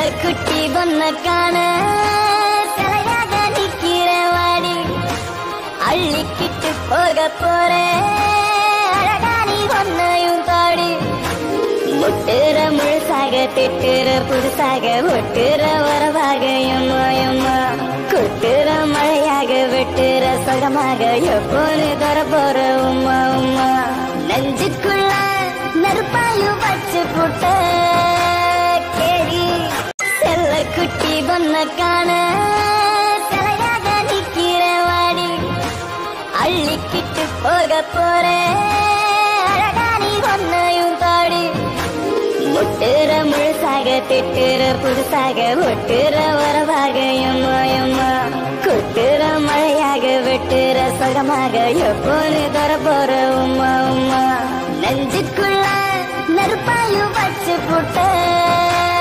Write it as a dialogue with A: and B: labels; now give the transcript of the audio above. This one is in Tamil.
A: குட்டி பொண்ண காண சிலையாக நிக்கிற வாடி அள்ளிக்கிட்டு போக போறேன் அழகா நீ ஒன்னையும் தாடி முட்டுற முழுசாக திட்டுற புதுசாக ஒட்டுற வரவாக எம்மா எம்மா கொட்டுற மழையாக வெட்டுற சுகமாக எப்போது தர போற உம்மா உம்மா நெஞ்சுக்குள்ள நெருப்பாயும் வச்சு புட்ட கேடி செல்ல குட்டி பொண்ண காண சிலையாக நிக்கிற வாடி அள்ளிக்கிட்டு போக போறேன் அழகா நீ ஒன்னையும் தாடி முட்டுற முழுசாக திட்டுற புதுசாக ஒட்டுற வரவாக எம்மா எம்மா கொட்டுற மழையாக வெட்டுற சுகமாக எப்போது தர போற உம்மா உம்மா நெஞ்சுக்குள்ள நெருப்பாயும் வச்சு புட்ட